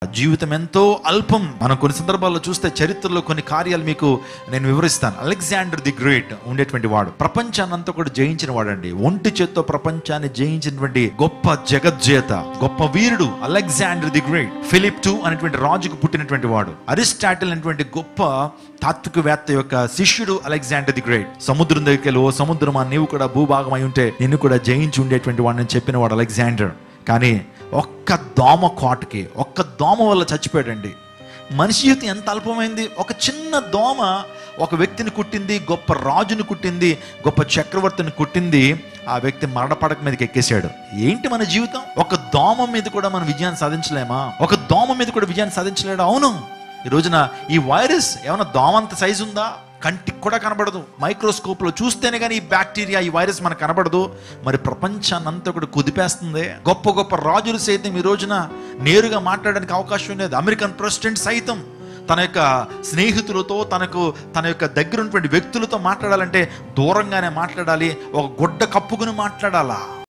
జీవితం ఎంతో అల్పం మనం కొన్ని సందర్భాల్లో చూస్తే చరిత్రలో కొన్ని కార్యాలు మీకు నేను వివరిస్తాను అలెగ్జాండర్ ది గ్రేట్ ఉండేటువంటి వాడు ప్రపంచాన్ని అంతా కూడా జయించిన వాడండి ఒంటి చేత్తో ప్రపంచాన్ని జయించినటువంటి గొప్ప జగజ్జేత గొప్ప వీరుడు Alexander the Great Philip two అనేటువంటి రాజుకు పుట్టినటువంటి వాడు అరిస్టాటిల్ అనేటువంటి గొప్ప తాత్వికవేత్త యొక్క శిష్యుడు అలెగ్జాండర్ ది గ్రేట్ సముద్రం దగ్గరికి వెళ్ళి ఓ సముద్రమా నీవు కూడా భూభాగం అయి ఉంటే నిన్ను కూడా జయించి ఉండేటువంటి వాడిని చెప్పిన వాడు అలెగ్జాండర్ కానీ ఒక్క దోమ కోటకి ఒక్క దోమ వల్ల చచ్చిపోయాడండి మనిషి జీవితం ఎంత అల్పమైంది ఒక చిన్న దోమ ఒక వ్యక్తిని కుట్టింది గొప్ప రాజుని కుట్టింది గొప్ప చక్రవర్తిని కుట్టింది ఆ వ్యక్తి మరణపడక మీదకి ఎక్కేశాడు ఏంటి మన జీవితం ఒక దోమ మీద కూడా మనం విజయాన్ని సాధించలేమా ఒక దోమ మీద కూడా విజయాన్ని సాధించలేడు అవును ఈ రోజున ఈ వైరస్ ఏమైనా దోమ అంత సైజు ఉందా కంటికి కూడా కనబడదు మైక్రోస్కోప్ లో చూస్తేనే కానీ ఈ బ్యాక్టీరియా ఈ వైరస్ మనకు కనబడదు మరి ప్రపంచాన్ని అంతా కూడా కుదిపేస్తుంది గొప్ప గొప్ప రాజులు సైతం ఈ రోజున నేరుగా మాట్లాడడానికి అవకాశం లేదు అమెరికన్ ప్రెసిడెంట్ సైతం తన యొక్క స్నేహితులతో తనకు తన యొక్క దగ్గర ఉన్నటువంటి వ్యక్తులతో మాట్లాడాలంటే దూరంగానే మాట్లాడాలి ఒక గుడ్డ కప్పుకుని మాట్లాడాలా